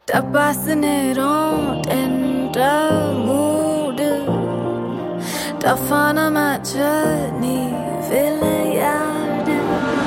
டப்பாசு நேரம் என்ற மூடு டஃப்பான மேட்ச நீ விளையாடு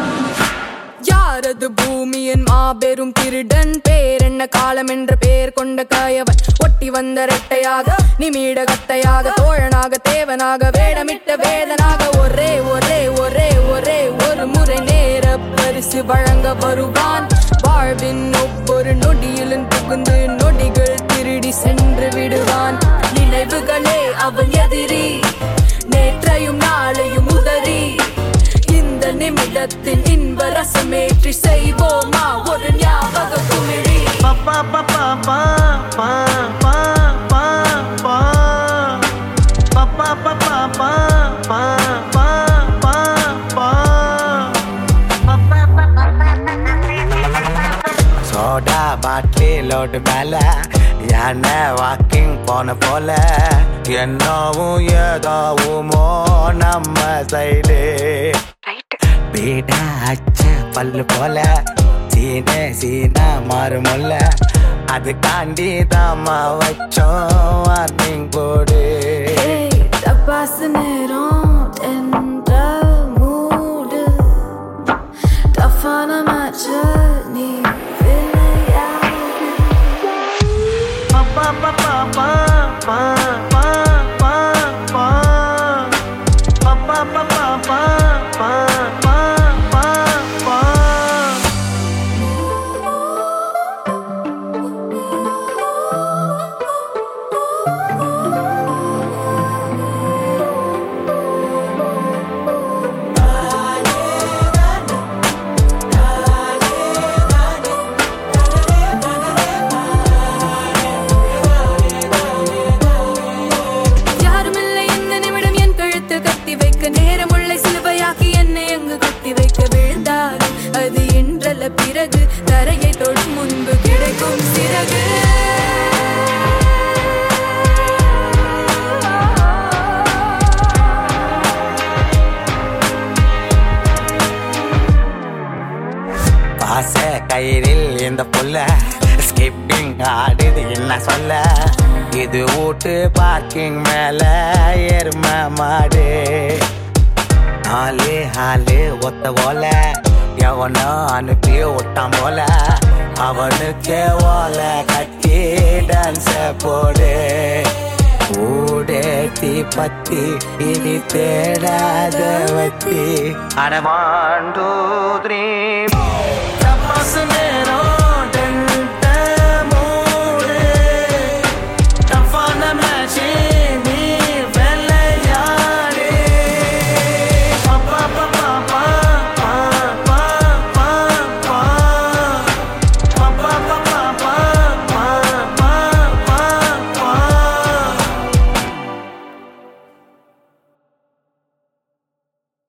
யாரது பூமியின் மாபெரும் திருடன் பேர் என்ன காலம் என்ற பெயர் கொண்ட கயவன் ஒட்டி வந்த ரெட்டையாக நிமிட கத்தையாக தோழனாக தேவனாக வேடமிட்ட வேதனாக ஒரே ஒரே ஒரே ஒரே ஒரு முறை நேர பரிசு வழங்க வருவான் வாழ்வின் ஒவ்வொரு நொடியிலும் புகுந்து நொடிகள் திருடி சென்று விடுவான் நினைவுகளே அவன் எதிரி நேற்றையும் நாளையும் உதறி இந்த நிமிடத்தின் இன்ப ரசமேற்றி செய்வோமா ஒரு ஞாபக குமிழி Pa pa pa pa pa pa pa pa pa Pa pa pa pa pa pa pa pa pa Pa pa pa soda பாட்டிலோடு மேல யானை வாக்கிங் போன போல என்னவும் ஏதாவுமோ நம்ம சைடு பீடா அச்ச பல்லு போல சீன சீனா மாறுமுல்ல அது காண்டி தாமா வச்சோம் வார்னிங் போடு ஏய், டப்பாசு நேரம் என்ற மூடு டஃப்பான மேட்ச நீ விளையாடு Pa pa pa pa pa pa pa pa pa Pa pa pa pa pa pa pa pa pa யாருமில்லை இந்த நிமிடம் என் கழுத்து கட்டி வைக்க நேரமுள்ள சிலுவையாக்கி என்னை எங்கு கட்டி வைக்க விழுந்தார் அது இன்றல்ல பிறகு தரையை தொடும் முன்பு கிடைக்கும் சிறகு பாச கயிறில் இந்த புள்ள ஸ்கிப்பிங் ஆடுது என்ன சொல்ல இது வீட்டு பார்க்கிங் மேல எரும மாடு நாலு ஹாலு ஒத்த போல எவனோ அனுப்பி விட்டான் போல அவனுக்கு ஓலை கட்டி டான்ஸ போடு ஊடேத்தி பத்தி இனி தேடாத வத்தி அடவான் டூ த்ரீ